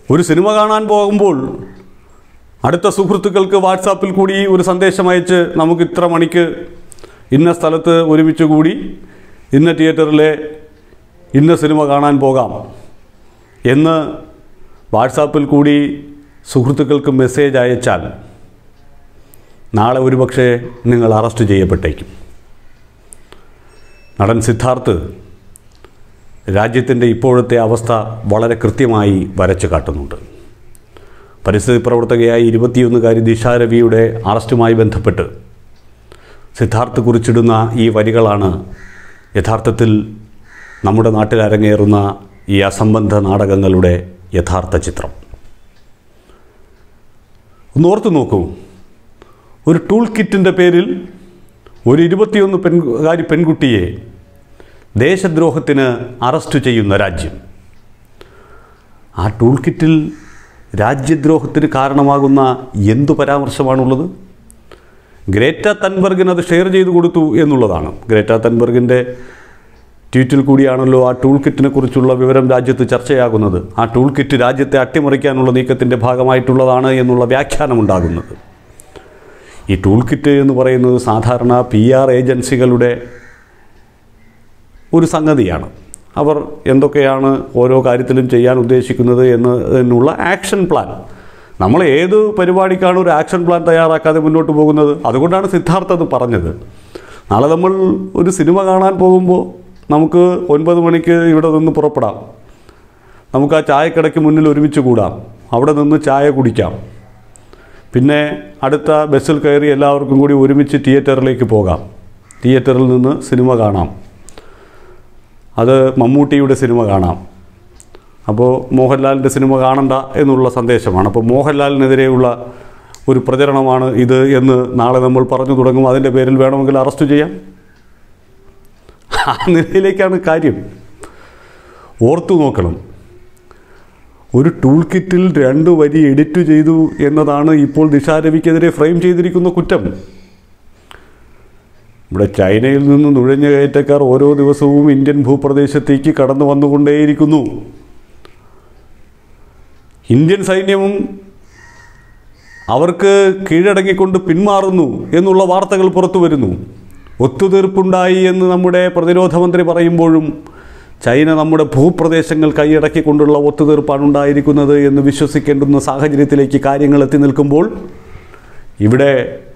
ഒരു സിനിമ കാണാൻ പോകുമ്പോൾ അടുത്ത സുഹൃത്തുക്കൾക്ക് വാട്സാപ്പിൽ കൂടി ഒരു സന്ദേശം അയച്ച് നമുക്ക് ഇത്ര മണിക്ക് ഇന്ന സ്ഥലത്ത് ഒരുമിച്ച് കൂടി ഇന്ന തിയേറ്ററിലെ ഇന്ന സിനിമ കാണാൻ പോകാം എന്ന് വാട്സാപ്പിൽ കൂടി സുഹൃത്തുക്കൾക്ക് മെസ്സേജ് അയച്ചാൽ നാളെ ഒരുപക്ഷെ നിങ്ങൾ അറസ്റ്റ് ചെയ്യപ്പെട്ടേക്കും നടൻ സിദ്ധാർത്ഥ് രാജ്യത്തിൻ്റെ ഇപ്പോഴത്തെ അവസ്ഥ വളരെ കൃത്യമായി വരച്ചു കാട്ടുന്നുണ്ട് പരിസ്ഥിതി പ്രവർത്തകയായ ഇരുപത്തിയൊന്നുകാരി ദിശ രവിയുടെ അറസ്റ്റുമായി ബന്ധപ്പെട്ട് സിദ്ധാർത്ഥ് കുറിച്ചിടുന്ന ഈ വരികളാണ് യഥാർത്ഥത്തിൽ നമ്മുടെ നാട്ടിൽ അരങ്ങേറുന്ന ഈ അസംബന്ധ നാടകങ്ങളുടെ യഥാർത്ഥ ചിത്രം ഒന്ന് ഓർത്തു നോക്കൂ ഒരു ടൂൾ കിറ്റിൻ്റെ പേരിൽ ഒരു ഇരുപത്തിയൊന്ന് പെൺകാരി പെൺകുട്ടിയെ ദേശദ്രോഹത്തിന് അറസ്റ്റ് ചെയ്യുന്ന രാജ്യം ആ ടൂൾ കിറ്റിൽ രാജ്യദ്രോഹത്തിന് കാരണമാകുന്ന എന്തു പരാമർശമാണുള്ളത് ഗ്രേറ്റ തൻബർഗിന് അത് ഷെയർ ചെയ്തു കൊടുത്തു എന്നുള്ളതാണ് ഗ്രേറ്റ തൻബർഗിൻ്റെ ട്വീറ്റിൽ കൂടിയാണല്ലോ ആ ടൂൾ കിറ്റിനെ കുറിച്ചുള്ള വിവരം രാജ്യത്ത് ചർച്ചയാകുന്നത് ആ ടൂൾ കിറ്റ് രാജ്യത്തെ അട്ടിമറിക്കാനുള്ള നീക്കത്തിൻ്റെ ഭാഗമായിട്ടുള്ളതാണ് എന്നുള്ള വ്യാഖ്യാനമുണ്ടാകുന്നത് ഈ ടൂൾ കിറ്റ് എന്ന് പറയുന്നത് സാധാരണ പി ആർ ഏജൻസികളുടെ ഒരു സംഗതിയാണ് അവർ എന്തൊക്കെയാണ് ഓരോ കാര്യത്തിലും ചെയ്യാൻ ഉദ്ദേശിക്കുന്നത് എന്നതിനുള്ള ആക്ഷൻ പ്ലാൻ നമ്മൾ ഏത് പരിപാടിക്കാണ് ഒരു ആക്ഷൻ പ്ലാൻ തയ്യാറാക്കാതെ മുന്നോട്ട് പോകുന്നത് അതുകൊണ്ടാണ് സിദ്ധാർത്ഥ അത് പറഞ്ഞത് നാളെ നമ്മൾ ഒരു സിനിമ കാണാൻ പോകുമ്പോൾ നമുക്ക് ഒൻപത് മണിക്ക് ഇവിടെ നിന്ന് പുറപ്പെടാം നമുക്ക് ആ ചായക്കടയ്ക്ക് മുന്നിൽ ഒരുമിച്ച് കൂടാം അവിടെ നിന്ന് ചായ കുടിക്കാം പിന്നെ അടുത്ത ബസ്സിൽ കയറി എല്ലാവർക്കും കൂടി ഒരുമിച്ച് തിയേറ്ററിലേക്ക് പോകാം തിയേറ്ററിൽ നിന്ന് സിനിമ കാണാം അത് മമ്മൂട്ടിയുടെ സിനിമ കാണാം അപ്പോൾ മോഹൻലാലിൻ്റെ സിനിമ കാണണ്ട എന്നുള്ള സന്ദേശമാണ് അപ്പോൾ മോഹൻലാലിനെതിരെയുള്ള ഒരു പ്രചരണമാണ് ഇത് എന്ന് നാളെ നമ്മൾ പറഞ്ഞു തുടങ്ങും അതിൻ്റെ പേരിൽ വേണമെങ്കിൽ അറസ്റ്റ് ചെയ്യാം ആ നിലയിലേക്കാണ് കാര്യം ഓർത്തു നോക്കണം ഒരു ടൂൾ കിറ്റിൽ രണ്ട് വരി എഡിറ്റ് ചെയ്തു എന്നതാണ് ഇപ്പോൾ ദിശാരവിക്കെതിരെ ഫ്രെയിം ചെയ്തിരിക്കുന്ന കുറ്റം ഇവിടെ ചൈനയിൽ നിന്ന് നുഴഞ്ഞ കയറ്റക്കാർ ഓരോ ദിവസവും ഇന്ത്യൻ ഭൂപ്രദേശത്തേക്ക് കടന്നു വന്നുകൊണ്ടേയിരിക്കുന്നു ഇന്ത്യൻ സൈന്യവും അവർക്ക് കീഴടങ്ങിക്കൊണ്ട് പിന്മാറുന്നു എന്നുള്ള വാർത്തകൾ പുറത്തു വരുന്നു ഒത്തുതീർപ്പുണ്ടായി എന്ന് നമ്മുടെ പ്രതിരോധ മന്ത്രി പറയുമ്പോഴും ചൈന നമ്മുടെ ഭൂപ്രദേശങ്ങൾ കൈയടക്കിക്കൊണ്ടുള്ള ഒത്തുതീർപ്പാണ് ഉണ്ടായിരിക്കുന്നത് എന്ന് വിശ്വസിക്കേണ്ടുന്ന സാഹചര്യത്തിലേക്ക് കാര്യങ്ങൾ എത്തി നിൽക്കുമ്പോൾ ഇവിടെ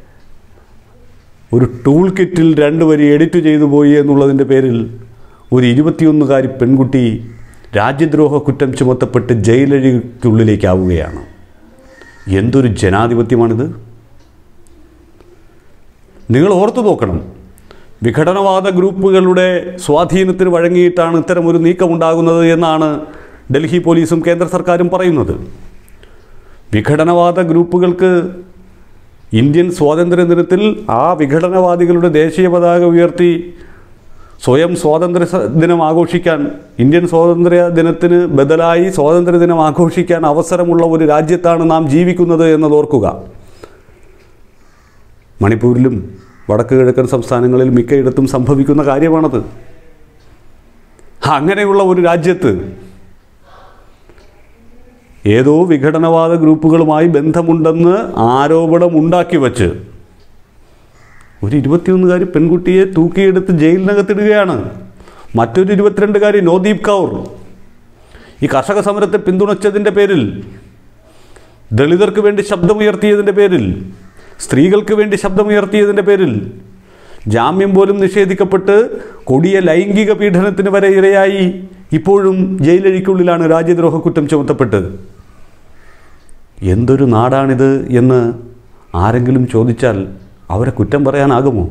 ഒരു ടൂൾ കിറ്റിൽ രണ്ട് വരി എഡിറ്റ് ചെയ്തു പോയി എന്നുള്ളതിൻ്റെ പേരിൽ ഒരു ഇരുപത്തിയൊന്നുകാരി പെൺകുട്ടി രാജ്യദ്രോഹ കുറ്റം ചുമത്തപ്പെട്ട് ജയിലഴിക്കുള്ളിലേക്കാവുകയാണ് എന്തൊരു ജനാധിപത്യമാണിത് നിങ്ങൾ ഓർത്തു നോക്കണം വിഘടനവാദ ഗ്രൂപ്പുകളുടെ സ്വാധീനത്തിന് വഴങ്ങിയിട്ടാണ് ഇത്തരമൊരു നീക്കമുണ്ടാകുന്നത് എന്നാണ് ഡൽഹി പോലീസും കേന്ദ്ര സർക്കാരും പറയുന്നത് വിഘടനവാദ ഗ്രൂപ്പുകൾക്ക് ഇന്ത്യൻ സ്വാതന്ത്ര്യ ദിനത്തിൽ ആ വിഘടനവാദികളുടെ ദേശീയ പതാക ഉയർത്തി സ്വയം സ്വാതന്ത്ര്യ സ- ദിനം ആഘോഷിക്കാൻ ഇന്ത്യൻ സ്വാതന്ത്ര്യ ദിനത്തിന് ബദലായി സ്വാതന്ത്ര്യ ദിനം ആഘോഷിക്കാൻ അവസരമുള്ള ഒരു രാജ്യത്താണ് നാം ജീവിക്കുന്നത് എന്നത് ഓർക്കുക മണിപ്പൂരിലും വടക്ക് കിഴക്കൻ സംസ്ഥാനങ്ങളിൽ മിക്കയിടത്തും സംഭവിക്കുന്ന കാര്യമാണത് അങ്ങനെയുള്ള ഒരു രാജ്യത്ത് ഏതോ വിഘടനവാദ ഗ്രൂപ്പുകളുമായി ബന്ധമുണ്ടെന്ന് ആരോപണം ഉണ്ടാക്കി വച്ച് ഒരു ഇരുപത്തിയൊന്നുകാരി പെൺകുട്ടിയെ തൂക്കിയെടുത്ത് ജയിലിനകത്തിടുകയാണ് മറ്റൊരു ഇരുപത്തിരണ്ടുകാരി നോദീപ് കൗർ ഈ കർഷക സമരത്തെ പിന്തുണച്ചതിൻ്റെ പേരിൽ ദളിതർക്ക് വേണ്ടി ശബ്ദമുയർത്തിയതിൻ്റെ പേരിൽ സ്ത്രീകൾക്ക് വേണ്ടി ശബ്ദമുയർത്തിയതിൻ്റെ പേരിൽ ജാമ്യം പോലും നിഷേധിക്കപ്പെട്ട് കൊടിയ ലൈംഗിക പീഡനത്തിന് വരെ ഇരയായി ഇപ്പോഴും ജയിലഴിക്കുള്ളിലാണ് രാജ്യദ്രോഹ കുറ്റം ചുമത്തപ്പെട്ടത് എന്തൊരു നാടാണിത് എന്ന് ആരെങ്കിലും ചോദിച്ചാൽ അവരെ കുറ്റം പറയാനാകുമോ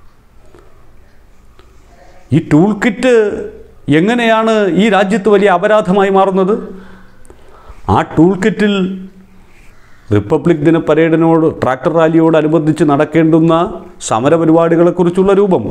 ഈ ടൂൾ കിറ്റ് എങ്ങനെയാണ് ഈ രാജ്യത്ത് വലിയ അപരാധമായി മാറുന്നത് ആ ടൂൾ കിറ്റിൽ റിപ്പബ്ലിക് ദിന പരേഡിനോട് ട്രാക്ടർ റാലിയോടനുബന്ധിച്ച് നടക്കേണ്ടുന്ന സമരപരിപാടികളെക്കുറിച്ചുള്ള രൂപം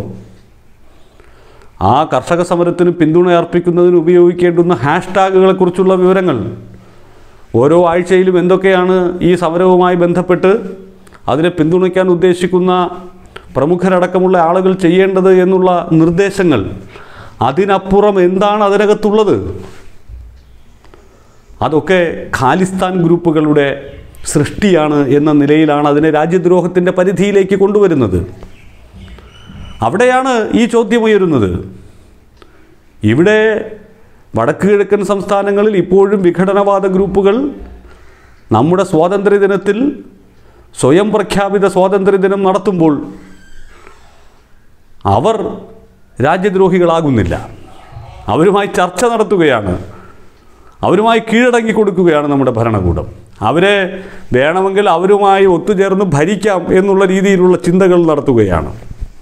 ആ കർഷക സമരത്തിന് പിന്തുണ അർപ്പിക്കുന്നതിന് ഉപയോഗിക്കേണ്ടുന്ന ഹാഷ്ടാഗുകളെക്കുറിച്ചുള്ള വിവരങ്ങൾ ഓരോ ആഴ്ചയിലും എന്തൊക്കെയാണ് ഈ സമരവുമായി ബന്ധപ്പെട്ട് അതിനെ പിന്തുണയ്ക്കാൻ ഉദ്ദേശിക്കുന്ന പ്രമുഖരടക്കമുള്ള ആളുകൾ ചെയ്യേണ്ടത് എന്നുള്ള നിർദ്ദേശങ്ങൾ അതിനപ്പുറം എന്താണ് അതിനകത്തുള്ളത് അതൊക്കെ ഖാലിസ്ഥാൻ ഗ്രൂപ്പുകളുടെ സൃഷ്ടിയാണ് എന്ന നിലയിലാണ് അതിനെ രാജ്യദ്രോഹത്തിൻ്റെ പരിധിയിലേക്ക് കൊണ്ടുവരുന്നത് അവിടെയാണ് ഈ ചോദ്യം ഉയരുന്നത് ഇവിടെ വടക്ക് കിഴക്കൻ സംസ്ഥാനങ്ങളിൽ ഇപ്പോഴും വിഘടനവാദ ഗ്രൂപ്പുകൾ നമ്മുടെ സ്വാതന്ത്ര്യദിനത്തിൽ സ്വയം പ്രഖ്യാപിത സ്വാതന്ത്ര്യദിനം നടത്തുമ്പോൾ അവർ രാജ്യദ്രോഹികളാകുന്നില്ല അവരുമായി ചർച്ച നടത്തുകയാണ് അവരുമായി കീഴടങ്ങി കൊടുക്കുകയാണ് നമ്മുടെ ഭരണകൂടം അവരെ വേണമെങ്കിൽ അവരുമായി ഒത്തുചേർന്ന് ഭരിക്കാം എന്നുള്ള രീതിയിലുള്ള ചിന്തകൾ നടത്തുകയാണ്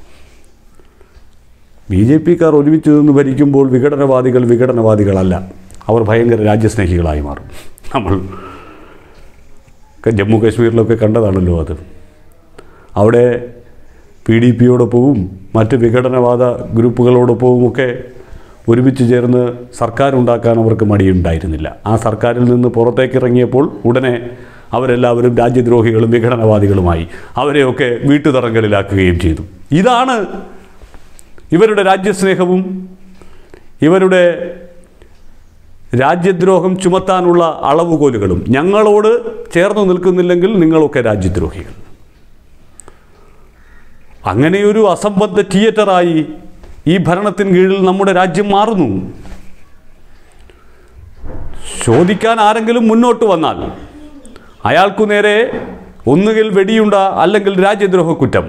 ബി ജെ പിക്കാർ ഒരുമിച്ച് നിന്ന് ഭരിക്കുമ്പോൾ വിഘടനവാദികൾ വിഘടനവാദികളല്ല അവർ ഭയങ്കര രാജ്യസ്നേഹികളായി മാറും നമ്മൾ ജമ്മു കാശ്മീരിലൊക്കെ കണ്ടതാണല്ലോ അത് അവിടെ പി ഡി പിയോടൊപ്പവും മറ്റ് വിഘടനവാദ ഗ്രൂപ്പുകളോടൊപ്പവും ഒക്കെ ഒരുമിച്ച് ചേർന്ന് സർക്കാർ ഉണ്ടാക്കാൻ അവർക്ക് മടിയുണ്ടായിരുന്നില്ല ആ സർക്കാരിൽ നിന്ന് പുറത്തേക്ക് ഇറങ്ങിയപ്പോൾ ഉടനെ അവരെല്ലാവരും രാജ്യദ്രോഹികളും വിഘടനവാദികളുമായി അവരെയൊക്കെ വീട്ടുതറങ്കലിലാക്കുകയും ചെയ്തു ഇതാണ് ഇവരുടെ രാജ്യസ്നേഹവും ഇവരുടെ രാജ്യദ്രോഹം ചുമത്താനുള്ള അളവുകോലുകളും ഞങ്ങളോട് ചേർന്ന് നിൽക്കുന്നില്ലെങ്കിൽ നിങ്ങളൊക്കെ രാജ്യദ്രോഹികൾ അങ്ങനെയൊരു അസംബന്ധ തിയേറ്ററായി ഈ ഭരണത്തിന് കീഴിൽ നമ്മുടെ രാജ്യം മാറുന്നു ചോദിക്കാൻ ആരെങ്കിലും മുന്നോട്ട് വന്നാൽ അയാൾക്കു നേരെ ഒന്നുകിൽ വെടിയുണ്ട അല്ലെങ്കിൽ രാജ്യദ്രോഹ കുറ്റം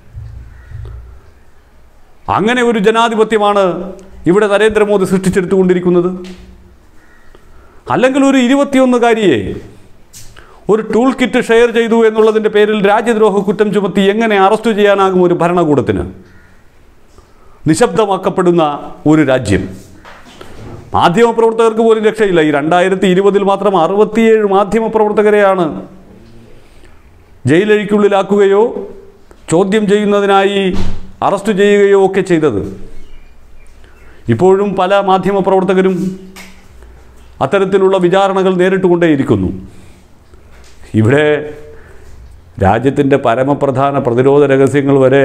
അങ്ങനെ ഒരു ജനാധിപത്യമാണ് ഇവിടെ നരേന്ദ്രമോദി സൃഷ്ടിച്ചെടുത്തുകൊണ്ടിരിക്കുന്നത് അല്ലെങ്കിൽ ഒരു ഇരുപത്തിയൊന്നുകാരിയെ ഒരു ടൂൾ കിറ്റ് ഷെയർ ചെയ്തു എന്നുള്ളതിൻ്റെ പേരിൽ രാജ്യദ്രോഹ കുറ്റം ചുമത്തി എങ്ങനെ അറസ്റ്റ് ചെയ്യാനാകും ഒരു ഭരണകൂടത്തിന് നിശബ്ദമാക്കപ്പെടുന്ന ഒരു രാജ്യം മാധ്യമപ്രവർത്തകർക്ക് പോലും രക്ഷയില്ല ഈ രണ്ടായിരത്തി ഇരുപതിൽ മാത്രം അറുപത്തിയേഴ് മാധ്യമപ്രവർത്തകരെയാണ് ജയിലഴിക്കുള്ളിലാക്കുകയോ ചോദ്യം ചെയ്യുന്നതിനായി അറസ്റ്റ് ചെയ്യുകയോ ഒക്കെ ചെയ്തത് ഇപ്പോഴും പല മാധ്യമപ്രവർത്തകരും അത്തരത്തിലുള്ള വിചാരണകൾ നേരിട്ടുകൊണ്ടേയിരിക്കുന്നു ഇവിടെ രാജ്യത്തിൻ്റെ പരമപ്രധാന പ്രതിരോധ രഹസ്യങ്ങൾ വരെ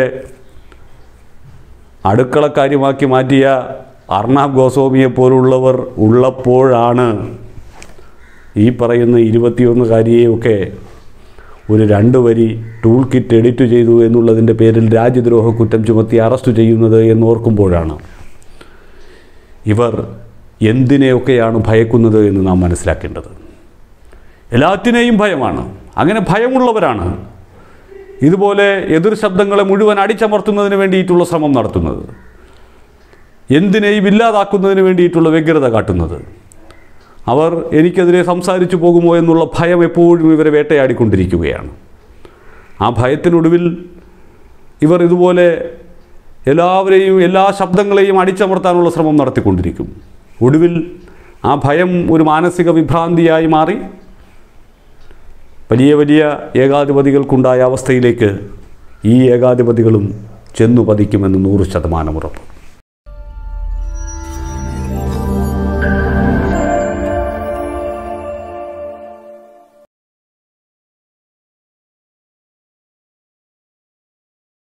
അടുക്കളക്കാര്യമാക്കി മാറ്റിയ അർണാബ് ഗോസ്വാമിയെ പോലുള്ളവർ ഉള്ളപ്പോഴാണ് ഈ പറയുന്ന ഇരുപത്തിയൊന്നുകാരിയെയൊക്കെ ഒരു രണ്ട് വരി ടൂൾ കിറ്റ് എഡിറ്റ് ചെയ്തു എന്നുള്ളതിൻ്റെ പേരിൽ രാജ്യദ്രോഹ കുറ്റം ചുമത്തി അറസ്റ്റ് ചെയ്യുന്നത് എന്നോർക്കുമ്പോഴാണ് ഇവർ എന്തിനെയൊക്കെയാണ് ഭയക്കുന്നത് എന്ന് നാം മനസ്സിലാക്കേണ്ടത് എല്ലാറ്റിനെയും ഭയമാണ് അങ്ങനെ ഭയമുള്ളവരാണ് ഇതുപോലെ എതിർ ശബ്ദങ്ങളെ മുഴുവൻ അടിച്ചമർത്തുന്നതിന് വേണ്ടിയിട്ടുള്ള ശ്രമം നടത്തുന്നത് എന്തിനേയും ഇല്ലാതാക്കുന്നതിന് വേണ്ടിയിട്ടുള്ള വ്യഗ്രത കാട്ടുന്നത് അവർ എനിക്കെതിരെ സംസാരിച്ചു പോകുമോ എന്നുള്ള ഭയം എപ്പോഴും ഇവരെ വേട്ടയാടിക്കൊണ്ടിരിക്കുകയാണ് ആ ഭയത്തിനൊടുവിൽ ഇവർ ഇതുപോലെ എല്ലാവരെയും എല്ലാ ശബ്ദങ്ങളെയും അടിച്ചമർത്താനുള്ള ശ്രമം നടത്തിക്കൊണ്ടിരിക്കും ഒടുവിൽ ആ ഭയം ഒരു മാനസിക വിഭ്രാന്തിയായി മാറി വലിയ വലിയ ഏകാധിപതികൾക്കുണ്ടായ അവസ്ഥയിലേക്ക് ഈ ഏകാധിപതികളും ചെന്നു പതിക്കുമെന്ന് നൂറ് ശതമാനം ഉറപ്പ്